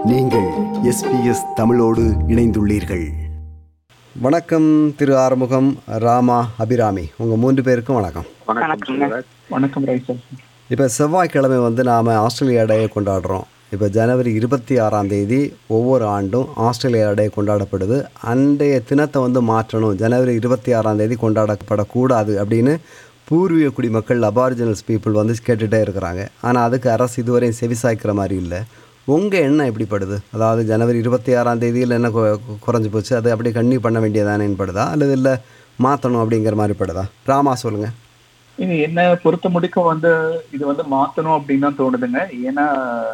நீங்கள் எஸ்பிஎஸ் தமிழோடு இணைந்துள்ளீர்கள் வணக்கம் திரு ஆறுமுகம் ராமா அபிராமி உங்கள் மூன்று பேருக்கும் வணக்கம் வணக்கங்க வணக்கம் ரைட் சார் இப்போ செவ்வாய்க்கிழமை வந்து நாம் ஆஸ்திரேலியா டேயை கொண்டாடுறோம் இப்போ ஜனவரி இருபத்தி ஆறாம் தேதி ஒவ்வொரு ஆண்டும் ஆஸ்திரேலியா டே கொண்டாடப்படுது அன்றைய தினத்தை வந்து மாற்றணும் ஜனவரி இருபத்தி ஆறாம் தேதி கொண்டாடப்படக்கூடாது அப்படின்னு பூர்வீக குடிமக்கள் அபாரிஜினல்ஸ் பீப்புள் வந்து கேட்டுகிட்டே இருக்கிறாங்க ஆனால் அதுக்கு அரசு இதுவரையும் செவிசாய்க்கிற மாதிரி இல்லை உங்கள் எண்ணம் எப்படிப்படுது அதாவது ஜனவரி இருபத்தி ஆறாம் தேதியில் என்ன கு- கு- குறைஞ்சு போச்சு அது அப்படியே கண்ணி பண்ண வேண்டியதானேன்னு படுதா அல்லது இல்லை மாற்றணும் அப்படிங்கிற மாதிரி படுதா ராமா சொல்லுங்கள் இது என்ன பொறுத்த முடிக்க வந்து இது வந்து மாத்தணும் அப்படின்னு தான் தோணுதுங்க ஏன்னா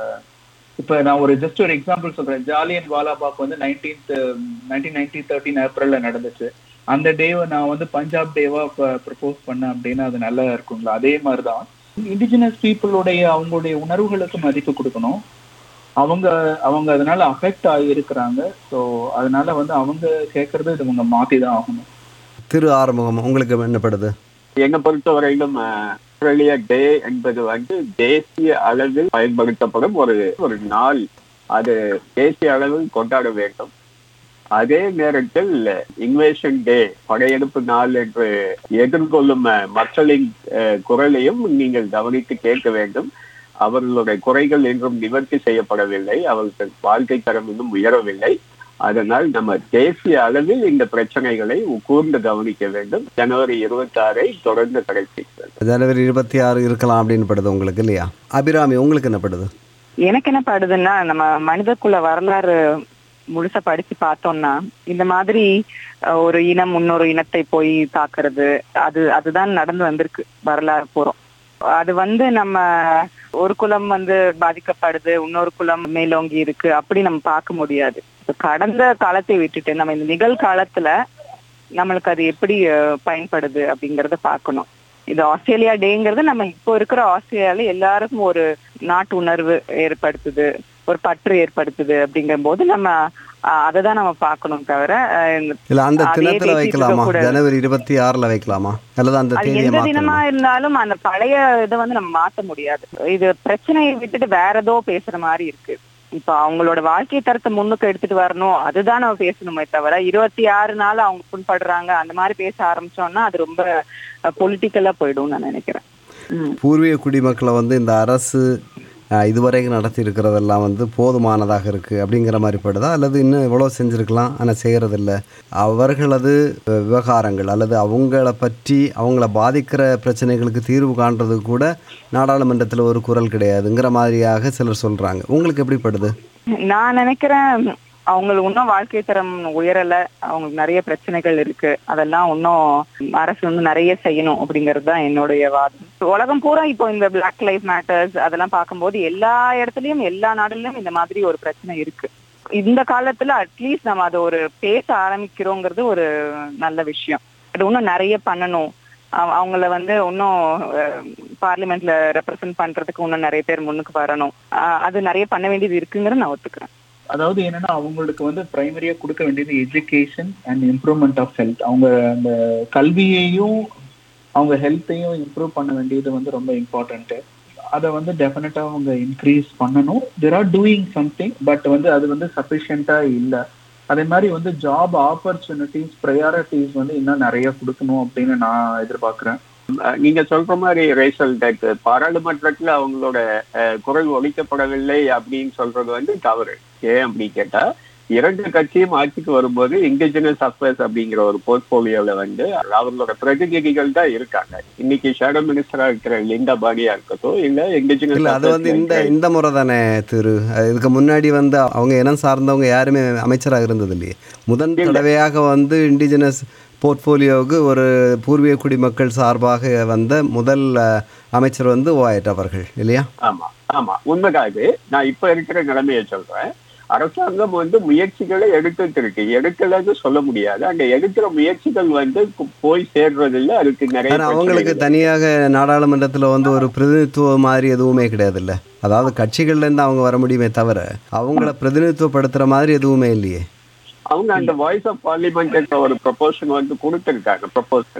இப்ப நான் ஒரு ஜஸ்ட் ஒரு எக்ஸாம்பிள் சொல்றேன் ஜாலியன் வாலாபாக் வந்து நைன்டீன்த் நைன்டீன் நைன்டீன் தேர்ட்டின் ஏப்ரல்ல நடந்துச்சு அந்த டேவை நான் வந்து பஞ்சாப் டேவா ப்ரப்போஸ் பண்ணேன் அப்படின்னா அது நல்லா இருக்குங்களா அதே மாதிரிதான் இண்டிஜினஸ் பீப்புளுடைய அவங்களுடைய உணர்வுகளுக்கு மதிப்பு கொடுக்கணும் அவங்க அவங்க அதனால அஃபெக்ட் ஆகியிருக்கிறாங்க ஸோ அதனால வந்து அவங்க கேட்கறது இது இவங்க மாத்தி தான் ஆகணும் திரு ஆறுமுகம் உங்களுக்கு என்னப்படுது என்னை பொறுத்தவரையிலும் அஹ், ஆஸ்திரேலியா டே என்பது வந்து தேசிய அளவில் பயன்படுத்தப்படும் ஒரு ஒரு நாள் அது தேசிய அளவில் கொண்டாட வேண்டும் அதே நேரத்தில் இன்வேஷன் டே படையெடுப்பு நாள் என்று எதிர்கொள்ளும் அஹ், மக்களின் அஹ், குரலையும் நீங்கள் கவனித்து கேட்க வேண்டும் அவர்களுடைய குறைகள் என்றும் நிவர்த்தி செய்யப்படவில்லை அவர்கள் வாழ்க்கை தரம் இன்னும் உயரவில்லை அதனால் நம்ம தேசிய அளவில் இந்த பிரச்சனைகளை கூர்ந்து கவனிக்க வேண்டும் ஜனவரி இருபத்தி ஆறை தொடர்ந்து கடைபிடிக்க வேண்டும் ஜனவரி இருபத்தி ஆறு இருக்கலாம் அப்படின்னு படுது உங்களுக்கு இல்லையா அபிராமி உங்களுக்கு என்னப்படுது எனக்கு என்ன படுதுன்னா நம்ம மனிதக்குள்ள வரலாறு முழுசா படிச்சு பார்த்தோம்னா இந்த மாதிரி அஹ், ஒரு இனம் இன்னொரு இனத்தை போய் தாக்குறது அது அதுதான் நடந்து வந்திருக்கு வரலாறு பூரம் அது வந்து நம்ம ஒரு குலம் வந்து பாதிக்கப்படுது இன்னொரு குலம் மேலோங்கி இருக்கு அப்படி நம்ம பார்க்க முடியாது இப்ப கடந்த காலத்தை விட்டுட்டு நம்ம இந்த நிகழ்காலத்துல நம்மளுக்கு அது எப்படி அஹ், பயன்படுது அப்படிங்கறத பார்க்கணும் இது ஆஸ்திரேலியா டேங்கிறது நம்ம இப்போ இருக்கிற ஆஸ்திரேலியால எல்லாருக்கும் ஒரு நாட்டு உணர்வு ஏற்படுத்துது ஒரு பற்று ஏற்படுத்துது அப்படிங்கிற போது நம்ம அதை தான் நம்ம பார்க்கணும் தவிர அஹ், இந்த- இல்ல அந்த அதே தினத்துல பேசிட்டு வைக்கலாமா இருக்கக்கூடாது. ஜனவரி இருபத்தி ஆறுல வைக்கலாமா அல்லது அந்த அது தேதியை எந்த தினமா மாத்தணுமா இருந்தாலும் அந்த பழைய இதை வந்து நம்ம மாத்த முடியாது இது பிரச்சனையை விட்டுட்டு வேற ஏதோ பேசுற மாதிரி இருக்கு இப்ப அவங்களோட வாழ்க்கை தரத்தை முன்னுக்கு எடுத்துட்டு வரணும் அதுதான் நம்ம பேசணுமே தவிர இருபத்தி ஆறு நாள் அவங்க புண்படுறாங்க அந்த மாதிரி பேச ஆரம்பிச்சோம்னா அது ரொம்ப பொலிட்டிக்கலா போயிடும் நான் நினைக்கிறேன் ம். பூர்வீக குடிமக்களை வந்து இந்த அரசு அஹ், இதுவரைக்கும் நடத்தி இருக்கிறதெல்லாம் வந்து போதுமானதாக இருக்கு அப்படிங்கிற மாதிரி படுதா அல்லது இன்னும் எவ்வளோ செஞ்சிருக்கலாம் ஆனால் செய்யறதில்ல அவர்களது அஹ், விவகாரங்கள் அல்லது அவங்கள பற்றி அவங்கள பாதிக்கிற பிரச்சனைகளுக்கு தீர்வு காண்றது கூட நாடாளுமன்றத்தில் ஒரு குரல் கிடையாதுங்கிற மாதிரியாக சிலர் சொல்றாங்க உங்களுக்கு எப்படி படுது நான் நினைக்கிறேன் அவங்களுக்கு இன்னும் வாழ்க்கை தரம் உயரல அவங்களுக்கு நிறைய பிரச்சனைகள் இருக்கு அதெல்லாம் இன்னும் அரசு வந்து நிறைய செய்யணும் அப்படிங்கிறது தான் என்னுடைய வாதம் உலகம் பூரா இப்போ இந்த பிளாக் லைஃப் மேட்டர்ஸ் அதெல்லாம் பார்க்கும்போது எல்லா இடத்துலயும் எல்லா நாடுலயும் இந்த மாதிரி ஒரு பிரச்சனை இருக்கு இந்த காலத்துல அட்லீஸ்ட் நம்ம அதை ஒரு பேச ஆரம்பிக்கிறோங்கிறது ஒரு நல்ல விஷயம் அது இன்னும் நிறைய பண்ணணும் அவ- அவங்கள வந்து இன்னும் பார்லிமெண்ட்ல ரெப்ரசென்ட் பண்றதுக்கு இன்னும் நிறைய பேர் முன்னுக்கு வரணும் அஹ் அது நிறைய பண்ண வேண்டியது இருக்குங்கிறத நான் ஒத்துக்கிறேன் அதாவது என்னன்னா அவங்களுக்கு வந்து பிரைமரியா கொடுக்க வேண்டியது education and improvement of health அவங்க அந்த கல்வியையும் அவங்க ஹெல்த்தையும் இம்ப்ரூவ் பண்ண வேண்டியது வந்து ரொம்ப இம்பார்ட்டன்ட் அதை வந்து டெஃபினட்டா அவங்க இன்க்ரீஸ் பண்ணணும் there are doing something but வந்து அது வந்து சஃபிஷியண்டா இல்லை அதே மாதிரி வந்து ஜாப் ஆப்பர்ச்சுனிட்டிஸ் ப்ரையாரிட்டிஸ் வந்து இன்னும் நிறைய கொடுக்கணும் அப்படின்னு நான் எதிர்பார்க்கிறேன் அஹ், நீங்க சொல்ற மாதிரி ரேசல் டெக் பாராளுமன்றத்துல அவங்களோட அஹ், குரல் ஒழிக்கப்படவில்லை அப்படின்னு சொல்றது வந்து தவறு ஏன் அப்படி கேட்டா இரண்டு கட்சியும் ஆட்சிக்கு வரும்போது இண்டிஜினஸ் அஃபேர்ஸ் அப்படிங்கிற ஒரு போர்ட்போலியோல வந்து அவங்களோட பிரதிநிதிகள் தான் இருக்காங்க இன்னைக்கு ஷேடோ மினிஸ்டரா இருக்கிற லிண்டா பாடியா இருக்கட்டும் இல்ல இண்டிஜினஸ் இல்ல அது வந்து இந்த இந்த முறை தானே திரு அஹ் இதுக்கு முன்னாடி வந்து அவங்க இனம் சார்ந்தவங்க யாருமே அமைச்சராக இருந்தது இல்லையே முதன் தடவையாக வந்து இண்டிஜினஸ் போர்ட்ஃபோலியோவுக்கு ஒரு பூர்வீக குடிமக்கள் சார்பாக வந்த முதல் அஹ், அமைச்சர் வந்து ஓஆயிட் அவர்கள் இல்லையா ஆமா ஆமா உண்மைதான் இது நான் இப்ப இருக்கிற நிலைமையை சொல்றேன் அரசாங்கம் வந்து முயற்சிகளை எடுத்துட்டு இருக்கு எடுக்கலன்னு சொல்ல முடியாது அங்க எடுக்கிற முயற்சிகள் வந்து கு- போய் சேர்றதில்ல அதுக்கு நிறைய ஆனால் அவங்களுக்கு பிரச்சனைகள் தனியாக நாடாளுமன்றத்தில் வந்து ஒரு பிரதிநிதித்துவம் மாதிரி எதுவுமே கிடையாதுல்ல அதாவது கட்சிகள்லேருந்து அவங்க வர முடியுமே தவிர அவங்கள பிரதிநிதித்துவப்படுத்துகிற மாதிரி எதுவுமே இல்லையே அவங்க அந்த வாய்ஸ் ஆஃப் பார்லிமெண்ட் ஒரு ப்ரொபோஷன் வந்து கொடுத்திருக்காங்க ப்ரொபோசல்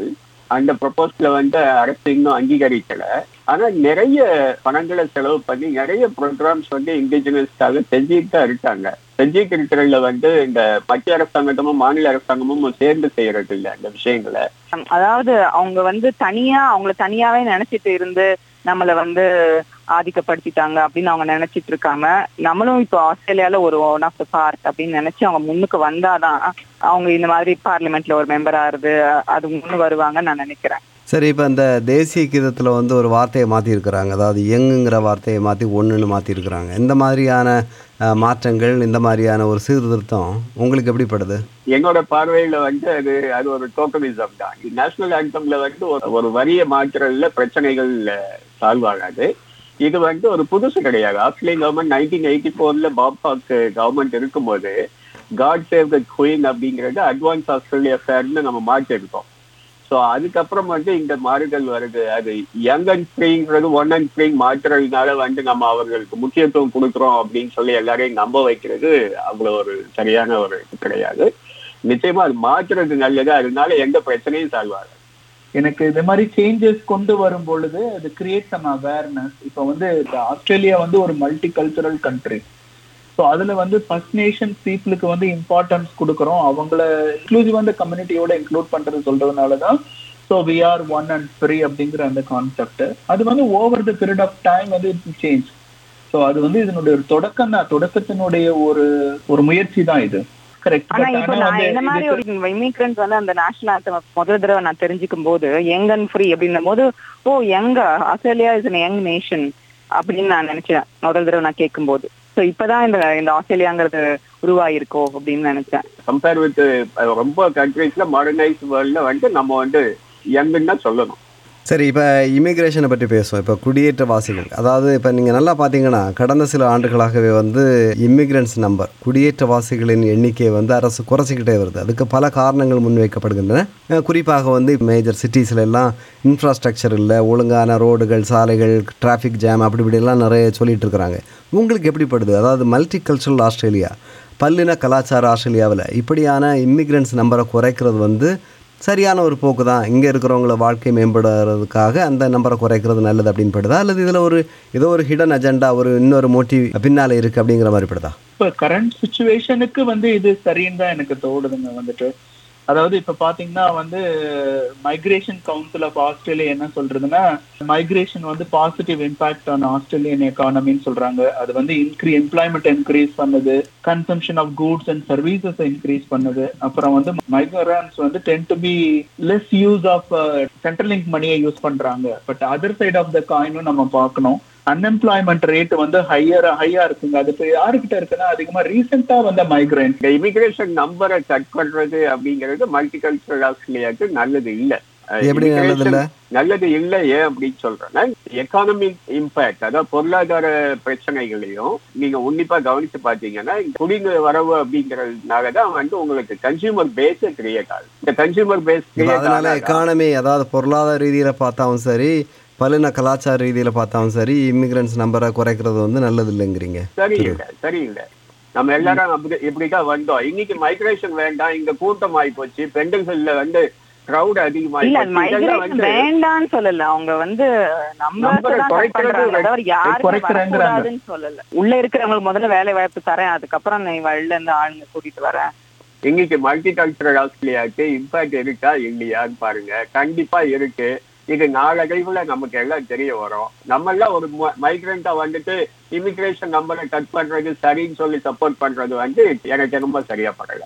அந்த ப்ரொபோசல வந்து அரசு இன்னும் அங்கீகரிக்கல ஆனா நிறைய பணங்களை செலவு பண்ணி நிறைய ப்ரோக்ராம்ஸ் வந்து இண்டிஜினஸ்க்காக செஞ்சுட்டு தான் இருக்காங்க செஞ்சுட்டு இருக்கிறதுல வந்து இந்த மத்திய அரசாங்கமும் மாநில அரசாங்கமும் சேர்ந்து செய்யறது இல்ல இந்த விஷயங்களை அதாவது அவங்க வந்து தனியா அவங்கள தனியாவே நினைச்சிட்டு இருந்து நம்மள வந்து ஆதிக்கப்படுத்திட்டாங்க அப்படின்னு அவங்க நினைச்சிட்டு இருக்காம நம்மளும் இப்போ ஆஸ்திரேலியால ஒரு ஒன் ஆஃப் த பார்ட் அப்படின்னு நினைச்சு அவங்க முன்னுக்கு வந்தாதான் அவங்க இந்த மாதிரி பார்லிமெண்ட்ல ஒரு மெம்பர் ஆறுது அது முன்னு வருவாங்கன்னு நான் நினைக்கிறேன் சரி இப்போ இந்த தேசிய கீதத்தில் வந்து ஒரு வார்த்தையை மாற்றிருக்கிறாங்க அதாவது எங்குங்கிற வார்த்தையை மாற்றி ஒன்றுன்னு மாற்றிருக்கிறாங்க இந்த மாதிரியான அஹ், மாற்றங்கள் இந்த மாதிரியான ஒரு சீர்திருத்தம் உங்களுக்கு எப்படிப்படுது என்னோட பார்வையில வந்து அது அது ஒரு டோட்டலிசம் தான் நேஷனல் ஆந்தம்ல வந்து ஒரு- ஒரு வரிய மாற்றுறதுல பிரச்சனைகள் சால்வ் ஆகாது இது வந்து ஒரு புதுசு கிடையாது ஆஸ்திரேலியன் கவர்மெண்ட் நைன்டீன் எயிட்டி ஃபோர்ல பாபாக்கு கவர்மெண்ட் இருக்கும்போது காட் சேவ் த குயின் அப்படிங்கிறது அட்வான்ஸ் ஆஸ்திரேலியா ஃபேர்னு நம்ம மாற்றிருக்கோம் ஸோ அதுக்கப்புறம் வந்து இந்த மாறுதல் வருது அது யங் அண்ட் ஃப்ரீங்கிறது ஒன் அண்ட் ஃப்ரீ மாற்றுறதுனால வந்து நம்ம அவர்களுக்கு முக்கியத்துவம் கொடுக்குறோம் அப்படின்னு சொல்லி எல்லாரையும் நம்ப வைக்கிறது அவ்வளோ ஒரு சரியான ஒரு இது கிடையாது நிச்சயமா அது மாற்றுறது நல்லது அதனால எந்த பிரச்சனையும் சால்வ் ஆகாது எனக்கு இது மாதிரி சேஞ்சஸ் கொண்டு வரும் பொழுது அது கிரியேட் சம் அவேர்னஸ் இப்போ வந்து இந்த ஆஸ்திரேலியா வந்து ஒரு மல்டி கல்ச்சுரல் கண்ட்ரி ஸோ அதுல வந்து ஃபர்ஸ்ட் நேஷன் பீப்புளுக்கு வந்து இம்பார்ட்டன்ஸ் கொடுக்குறோம் அவங்கள இன்க்ளூசிவ் அந்த கம்யூனிட்டியோட இன்க்ளூட் பண்றது சொல்றதுனால தான் so we are one and free அப்படிங்கிற அந்த கான்செப்ட் அது வந்து over the period of time வந்து இட் சேஞ்ச் ஸோ அது வந்து இதனுடைய ஒரு தொடக்கம் தான் தொடக்கத்தினுடைய ஒரு ஒரு முயற்சி தான் இது கரெக்ட் ஆனா இப்ப நான் என்ன மாதிரி ஒரு இமிகிரன்ஸ் வந்து அந்த நேஷனல் ஆந்தம் முதல் தடவை நான் தெரிஞ்சுக்கும் போது யங் அண்ட் ஃப்ரீ அப்படின்னும் போது oh young Australia is young nation அப்படின்னு நான் நினைச்சேன் முதல் தடவை நான் கேட்கும்போது சோ இப்பதான் இந்த இந்த ஆஸ்திரேலியாங்கிறது உருவாயிருக்கோ அப்படின்னு நினைச்சேன் கம்பேர் வித் ரொம்ப கண்ட்ரீஸ்ல மாடர்னைஸ் வேர்ல்ட்ல வந்து நம்ம வந்து யங்குன்னு தான் சொல்லணும் சரி இப்போ இமிக்ரேஷனை பற்றி பேசுவோம் இப்போ குடியேற்றவாசிகள் அதாவது இப்போ நீங்கள் நல்லா பார்த்தீங்கன்னா கடந்த சில ஆண்டுகளாகவே வந்து இமிக்ரன்ஸ் நம்பர் குடியேற்றவாசிகளின் எண்ணிக்கையை வந்து அரசு குறைச்சிக்கிட்டே வருது அதுக்கு பல காரணங்கள் முன்வைக்கப்படுகின்றன அஹ் குறிப்பாக வந்து மேஜர் சிட்டிஸ்ல எல்லாம் இன்ஃப்ராஸ்ட்ரக்சர் இல்லை ஒழுங்கான ரோடுகள் சாலைகள் டிராஃபிக் ஜாம் அப்படி இப்படிலாம் நிறைய சொல்லிட்டு இருக்கிறாங்க உங்களுக்கு எப்படிப்படுது அதாவது மல்டி கல்ச்சுரல் ஆஸ்திரேலியா பல்லின கலாச்சார ஆஸ்திரேலியாவில் இப்படியான இமிக்ரன்ஸ் நம்பரை குறைக்கிறது வந்து சரியான ஒரு போக்கு தான் இங்கே இருக்கிறவங்கள வாழ்க்கை மேம்படுறதுக்காக அந்த நம்பரை குறைக்கிறது நல்லது அப்படின்னு படுதா அல்லது இதில் ஒரு ஏதோ ஒரு ஹிடன் அஜெண்டா ஒரு இன்னொரு மோட்டிவ் பின்னால் இருக்குது அப்படிங்கிற மாதிரி படுதா இப்ப கரண்ட் சுச்சுவேஷனுக்கு வந்து இது சரின்னு தான் எனக்கு தோடுதுங்க வந்துட்டு அதாவது இப்ப பாத்தீங்கன்னா வந்து மைக்ரேஷன் கவுன்சில் ஆஃப் ஆஸ்திரேலியா என்ன சொல்றதுன்னா மைக்ரேஷன் வந்து பாசிட்டிவ் இம்பாக்ட் ஆன் ஆஸ்திரேலியன் எக்கானமின்னு சொல்றாங்க அது வந்து இன்க்ரீ எம்ப்ளாய்மெண்ட் இன்க்ரீஸ் பண்ணுது consumption of goods and services increase பண்ணுது அப்புறம் வந்து மைக்ரன்ஸ் வந்து tend to be less use of Centrelink மணியை யூஸ் பண்றாங்க but other side of the காயினும் நம்ம பார்க்கணும் அன்எம்ப்ளாய்மெண்ட் ரேட் வந்து ஹையர் ஹையா இருக்குங்க அது இப்போ யாருக்கிட்ட இருக்குன்னா அதிகமா ரீசெண்டா வந்த மைக்ரேன் இந்த இமிகிரேஷன் நம்பரை கட் பண்றது அப்படிங்கிறது மல்டிகல்ச்சரல் ஆஸ்திரேலியாவுக்கு நல்லது இல்ல அஹ் எப்படி நல்லது இல்ல? immigration நல்லது இல்ல ஏன் அப்படின்னு சொல்றேன்னா எக்கானமிக் இம்பாக்ட் அதாவது பொருளாதார பிரச்சனைகளையும் நீங்க உன்னிப்பா கவனிச்சு பாத்தீங்கன்னா இந்த குடிங்க வரவு அப்படிங்கறதுனால தான் வந்து உங்களுக்கு கன்சியூமர் பேஸ் கிரியேட் ஆகுது இந்த கன்சியூமர் பேஸ் இப்போ கிரியேட் அதனால எக்கானமி அதாவது பொருளாதார ரீதியில் பார்த்தாலும் சரி பல்லின கலாச்சார ரீதியில் பார்த்தாலும் சரி இமிக்ரன்ஸ் நம்பரை குறைக்கிறது வந்து நல்லது இல்லைங்கிறீங்க சரியில்லை சரியில்லை நம்ம எல்லாரும் அப்படி இப்படிதான் வந்தோம் இன்னைக்கு மைக்ரேஷன் வேண்டாம் இங்க கூட்டம் ஆகி போச்சு பெண்கள்ல வந்து கிரௌட் அதிகமாகி இல்ல போச்சு இதெல்லாம் மைக்ரேஷன் வந்து வேண்டான்னு சொல்லல அவங்க வந்து நம்பர் நம்பரை தான் cut குறைக்கிறது பண்றாங்க தவிர யாருமே குறைக்கிறேங்கிறாங்க. வரக்கூடாதுன்னு சொல்லல உள்ள இருக்கிறவங்களுக்கு முதல்ல வேலை வாய்ப்பு தரேன் அதுக்கப்புறம் நீ வெளில இருந்து ஆளுங்க கூட்டிட்டு வரேன் இன்னைக்கு மல்டி கல்ச்சரல் ஆஸ்திரேலியாவுக்கு இம்பாக்ட் இருக்கா இல்லையான்னு பாருங்க கண்டிப்பா இருக்கு இது நாளடைவுல நமக்கு எல்லாம் தெரிய வரும் நம்ம எல்லாம் ஒரு மைக்ரண்டா வந்துட்டு இமிகிரேஷன் நம்பரை கட் பண்றது சரின்னு சொல்லி சப்போர்ட் பண்றது வந்து எனக்கு ரொம்ப சரியா படல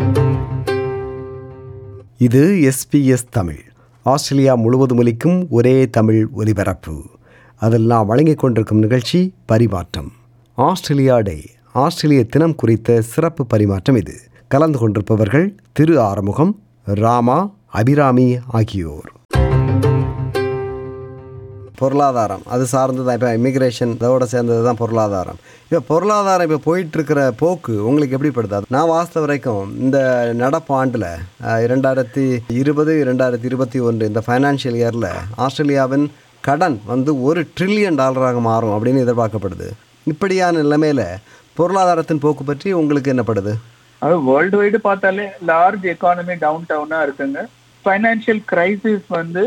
இது எஸ்பிஎஸ் தமிழ் ஆஸ்திரேலியா முழுவதும் ஒலிக்கும் ஒரே தமிழ் ஒலிபரப்பு அதில் நான் வழங்கிக் கொண்டிருக்கும் நிகழ்ச்சி பரிமாற்றம் ஆஸ்திரேலியா டே ஆஸ்திரேலிய தினம் குறித்த சிறப்பு பரிமாற்றம் இது கலந்து கொண்டிருப்பவர்கள் திரு ஆறுமுகம் ராமா அபிராமி ஆகியோர் பொருளாதாரம் அது சார்ந்து தான் இப்போ இமிக்ரேஷன் இதோட சேர்ந்தது தான் பொருளாதாரம் இப்போ பொருளாதாரம் இப்போ போயிட்டுருக்கிற போக்கு உங்களுக்கு எப்படிப்படுது அது நான் வாஸ்த வரைக்கும் இந்த நடப்பு ஆண்டில் இரண்டாயிரத்தி இருபது இரண்டாயிரத்தி இருபத்தி ஒன்று இந்த ஃபைனான்ஷியல் இயரில் ஆஸ்திரேலியாவின் கடன் வந்து ஒரு ட்ரில்லியன் டாலராக மாறும் அப்படின்னு எதிர்பார்க்கப்படுது இப்படியான நிலைமையில் பொருளாதாரத்தின் போக்கு பற்றி உங்களுக்கு என்னப்படுது அது வேர்ல்டு வைடு பார்த்தாலே லார்ஜ் எக்கானமி டவுன் டவுனா இருக்குங்க ஃபைனான்சியல் கிரைசிஸ் வந்து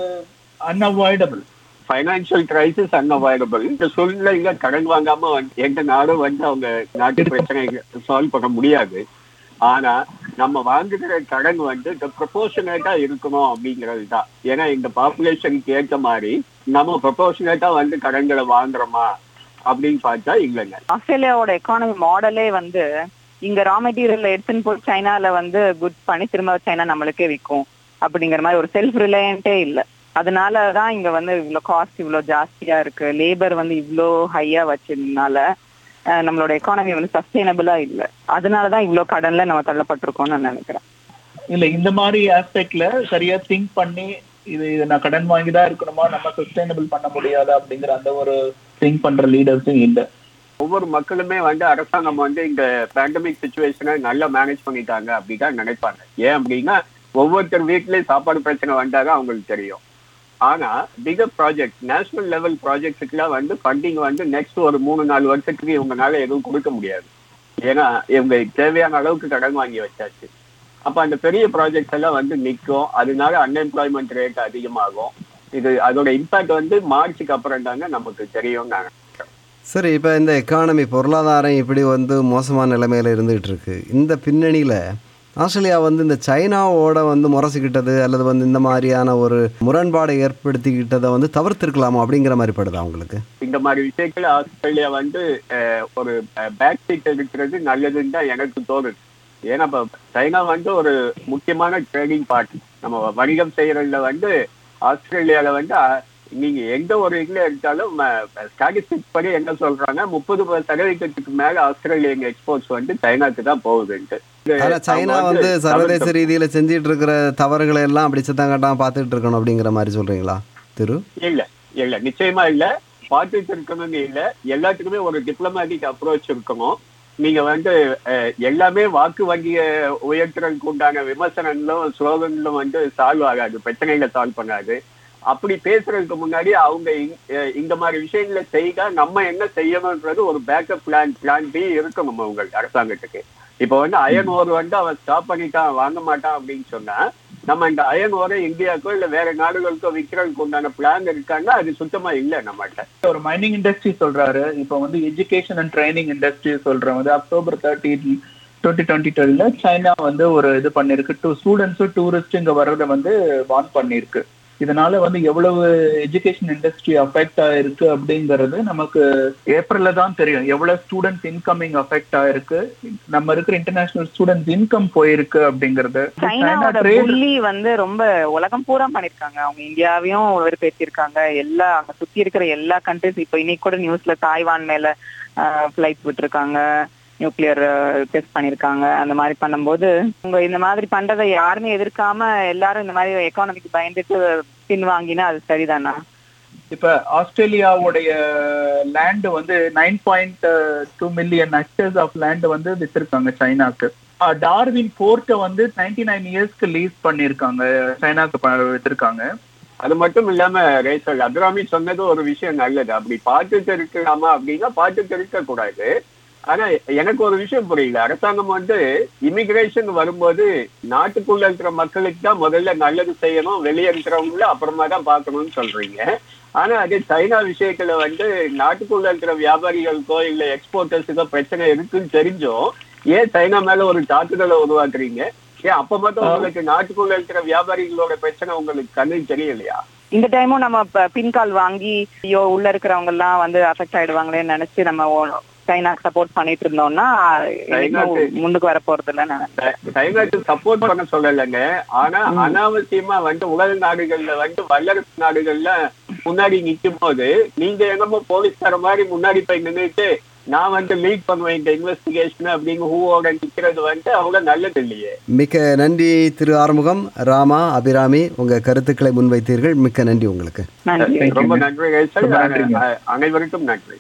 அன்அவாய்டபிள் ஃபைனான்சியல் கிரைசிஸ் அன்அவாய்டபிள் இந்த சூழ்நிலையில கடன் வாங்காம வந்து எந்த நாடும் வந்து அவங்க நாட்டு பிரச்சனைகளை சால்வ் பண்ண முடியாது ஆனா நம்ம வாங்குகிற கடன் வந்து இந்த ப்ரொபோஷனேட்டா இருக்கணும் அப்படிங்கிறது தான் ஏன்னா இந்த பாப்புலேஷனுக்கு ஏற்ற மாதிரி நம்ம ப்ரொபோஷனேட்டா வந்து கடன்களை வாங்குறோமா அப்படின்னு பார்த்தா இல்லைங்க ஆஸ்திரேலியாவோட எக்கானமி மாடலே வந்து இங்க ரா மெட்டீரியல் எடுத்துன்னு போய் சைனால வந்து குட்ஸ் பண்ணி திரும்ப சைனா நம்மளுக்கே விற்கும் அப்படிங்கிற மாதிரி ஒரு செல்ஃப் ரிலையன்ட்டே இல்ல அதனால தான் இங்க வந்து இவ்வளோ காஸ்ட் இவ்வளோ ஜாஸ்தியா இருக்கு லேபர் வந்து இவ்வளோ ஹையா வச்சதுனால அஹ், நம்மளோட எக்கானமி வந்து சஸ்டைனபிளா இல்ல அதனால தான் இவ்வளோ கடன்ல நம்ம தள்ளப்பட்டிருக்கோம்னு நான் நினைக்கிறேன் இல்ல இந்த மாதிரி ஆஸ்பெக்ட்ல சரியா திங்க் பண்ணி இது இது நான் கடன் வாங்கி தான் இருக்கணுமா நம்ம சஸ்டைனபிள் பண்ண முடியாதா அப்படிங்கிற அந்த ஒரு திங்க் பண்ற லீடர்ஸும் இல்ல ஒவ்வொரு மக்களுமே வந்து அரசாங்கம் வந்து இந்த பேண்டமிக் சுச்சுவேஷனை நல்லா மேனேஜ் பண்ணிட்டாங்க அப்படிதான் நினைப்பாங்க ஏன் அப்படின்னா ஒவ்வொருத்தர் வீட்லயும் சாப்பாடு பிரச்சனை வந்தாதான் அவங்களுக்கு தெரியும் ஆனா பிகர் ப்ராஜெக்ட் நேஷனல் லெவல் ப்ராஜெக்ட்ஸுக்குலாம் வந்து ஃபண்டிங் வந்து நெக்ஸ்ட் ஒரு மூணு நாலு வருஷத்துக்கு இவங்கனால எதுவும் கொடுக்க முடியாது ஏன்னா இவங்க தேவையான அளவுக்கு கடன் வாங்கி வச்சாச்சு அப்ப அந்த பெரிய ப்ராஜெக்ட்ஸ் எல்லாம் வந்து நிற்கும் அதனால அன்எம்ப்ளாய்மெண்ட் ரேட் அதிகமாகும் இது அதோட இம்பாக்ட் வந்து மார்ச்சுக்கு அப்புறம் தாங்க நமக்கு தெரியும் நாங்க சரி இப்போ இந்த எக்கானமி பொருளாதாரம் இப்படி வந்து மோசமான நிலைமையில் இருந்துகிட்டு இருக்கு இந்த பின்னணியில் ஆஸ்திரேலியா வந்து இந்த சைனாவோட வந்து முரசிக்கிட்டது அல்லது வந்து இந்த மாதிரியான ஒரு முரண்பாடை ஏற்படுத்திக்கிட்டதை வந்து தவிர்த்திருக்கலாமா அப்படிங்கிற மாதிரி படுதா உங்களுக்கு இந்த மாதிரி விஷயத்துல ஆஸ்திரேலியா வந்து அஹ், ஒரு பேக் சீட் எடுக்கிறது நல்லதுன்னு தான் எனக்கு தோணுது ஏன்னா இப்ப சைனா வந்து ஒரு முக்கியமான ட்ரேடிங் பார்ட் நம்ம வணிகம் செய்யறதுல வந்து ஆஸ்திரேலியால வந்து அஹ், நீங்க எந்த ஒரு இதுல எடுத்தாலும் ஸ்டாட்டிஸ்டிக்ஸ் படி என்ன சொல்றாங்க முப்பது சதவீதத்துக்கு மேல ஆஸ்திரேலியன் எக்ஸ்போர்ட்ஸ் வந்து சைனாக்கு தான் போகுதுன்ட்டு இது ஆனால் சைனா அவங்க வந்து சர்வதேச தவிர்க்க- ரீதியில் செஞ்சிட்டு இருக்கிற தவறுகளை எல்லாம் அப்படி சித்தம் காட்டாமல் பார்த்துட்டு இருக்கணும் அப்படிங்கிற மாதிரி சொல்கிறீங்களா திரு இல்ல இல்ல நிச்சயமா இல்ல பார்த்துட்டு இருக்கணும்னு இல்ல எல்லாத்துக்குமே ஒரு டிப்ளமேட்டிக் அப்ரோச் இருக்கணும் நீங்க வந்து அஹ், எல்லாமே வாக்கு வங்கியை உயர்த்துறதுக்கு உண்டான விமர்சனங்களும் ஸ்லோகங்களும் வந்து சால்வ் ஆகாது பிரச்சனைகளை சால்வ் பண்ணாது அப்படி பேசுறதுக்கு முன்னாடி அவங்க இங்- அஹ், இந்த மாதிரி விஷயங்களை செய்தா நம்ம என்ன செய்யணும்ன்றது ஒரு பேக்கப் பிளான் பிளான் பி இருக்கணும் அவங்க அரசாங்கத்துக்கு இப்ப வந்து அயன் ஓர் வந்து அவன் ஸ்டாப் பண்ணிட்டான் வாங்க மாட்டான் அப்படின்னு சொன்னா நம்ம இந்த அயன் ஓரை இந்தியாக்கோ இல்ல வேற நாடுகளுக்கோ விற்கிறதுக்கு உண்டான பிளான் இருக்காங்கன்னா அது சுத்தமா இல்ல நம்மகிட்ட ஒரு மைனிங் இண்டஸ்ட்ரி சொல்றாரு இப்போ வந்து எஜுகேஷன் அண்ட் ட்ரைனிங் இண்டஸ்ட்ரி சொல்றேன் வந்து அக்டோபர் தேர்ட்டி டுவெண்ட்டி டுவெண்ட்டி டுவெல்ல சைனா வந்து ஒரு இது பண்ணிருக்கு டூ ஸ்டூடெண்ட்ஸும் டூரிஸ்ட் இங்க வர்றதை வந்து வான் பண்ணிருக்கு இதனால வந்து எவ்வளவு எஜுகேஷன் இண்டஸ்ட்ரி அஃபெக்ட் ஆயிருக்கு அப்படிங்கிறது நமக்கு ஏப்ரல்ல தான் தெரியும் எவ்வளவு ஸ்டூடெண்ட்ஸ் இன்கமிங் அஃபெக்ட் ஆயிருக்கு நம்ம இருக்கிற இன்டர்நேஷனல் ஸ்டூடெண்ட்ஸ் இன்கம் போயிருக்கு அப்படிங்கிறது சைனாவோட trade- புள்ளி வந்து ரொம்ப உலகம் பூரா பண்ணிருக்காங்க அவங்க இந்தியாவையும் வெறுப்பேற்றிருக்காங்க எல்லா அங்க சுத்தி இருக்கிற எல்லா கண்ட்ரிஸ் இப்போ இன்னைக்கு கூட நியூஸ்ல தாய்வான் மேல ஃபிளைட் விட்டுருக்காங்க நியூக்ளியர் டெஸ்ட் பண்ணிருக்காங்க அந்த மாதிரி பண்ணும்போது உங்க இந்த மாதிரி பண்றதை யாருமே எதிர்க்காம எல்லாரும் இந்த மாதிரி எக்கானமிக்கு பயந்துட்டு பின்வாங்கினா அது சரிதானா இப்ப ஆஸ்திரேலியாவுடைய லேண்ட் வந்து nine point two million hectares of land வந்து வித்திருக்காங்க சைனாக்கு அஹ் டார்வின் போர்ட்டை வந்து நைன்டி நைன் இயர்ஸ்க்கு லீஸ் பண்ணிருக்காங்க சைனாக்கு ப- வித்திருக்காங்க அது மட்டும் இல்லாம ரேசல் அப்ராமி சொன்னது ஒரு விஷயம் நல்லது அப்படி பார்த்துட்டு இருக்கலாமா அப்படின்னா பார்த்துட்டு இருக்க கூடாது ஆனா எனக்கு ஒரு விஷயம் புரியல அரசாங்கம் வந்து இமிகிரேஷன் வரும்போது நாட்டுக்குள்ள இருக்கிற மக்களுக்கு தான் முதல்ல நல்லது செய்யணும் வெளியே இருக்கிறவங்கள அப்புறமா தான் பார்க்கணும்னு சொல்றீங்க ஆனா அது சைனா விஷயத்துல வந்து நாட்டுக்குள்ள இருக்கிற வியாபாரிகளுக்கோ இல்ல எக்ஸ்போர்ட்டர்ஸுக்கோ பிரச்சனை இருக்குன்னு தெரிஞ்சும் ஏன் சைனா மேல ஒரு தாக்குதலை உருவாக்குறீங்க ஏன் அப்ப மட்டும் உங்களுக்கு நாட்டுக்குள்ள இருக்கிற வியாபாரிகளோட பிரச்சனை உங்களுக்கு கண்ணுக்கு தெரியலையா இந்த டைமும் நம்ம ப- பின்கால் வாங்கி ஐயோ உள்ள இருக்கிறவங்க எல்லாம் வந்து அஃபெக்ட் ஆயிடுவாங்களேன்னு நினைச்சு நம்ம ஓ- சைனாக்கு சப்போர்ட் பண்ணிட்டு இருந்தோம்னா சைனாக்கு- இன்னும் முன்னுக்கு வர போறது இல்லைன்னு நினைக்கிறேன் சைனாக்கு சப்போர்ட் பண்ண சொல்லலைங்க ஆனா அனாவசியமா வந்து உலக நாடுகள்ல வந்து வல்லரசு நாடுகள்ல முன்னாடி நிக்கும் போது நீங்க என்னமோ போலீஸ்கார மாதிரி முன்னாடி போய் நின்னுட்டு நான் வந்து லீட் பண்ணுவேன் இந்த இன்வெஸ்டிகேஷன் அப்படிங்க ஹூவோட நிக்கிறது வந்து அவ்வளவு நல்லது இல்லையே மிக்க நன்றி திரு ஆறுமுகம் ராமா அபிராமி உங்கள் கருத்துக்களை முன்வைத்தீர்கள் மிக்க நன்றி உங்களுக்கு நன்றி Thank you, ரொம்ப ma'am. நன்றி ரேசல். ரொம்ப நன்றிங்க. அ- அனைவருக்கும் நன்றி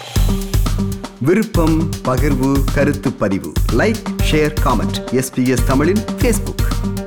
விருப்பம் பகிர்வு கருத்து பதிவு லைக் ஷேர் காமெண்ட் எஸ்பிஎஸ் தமிழின் ஃபேஸ்புக்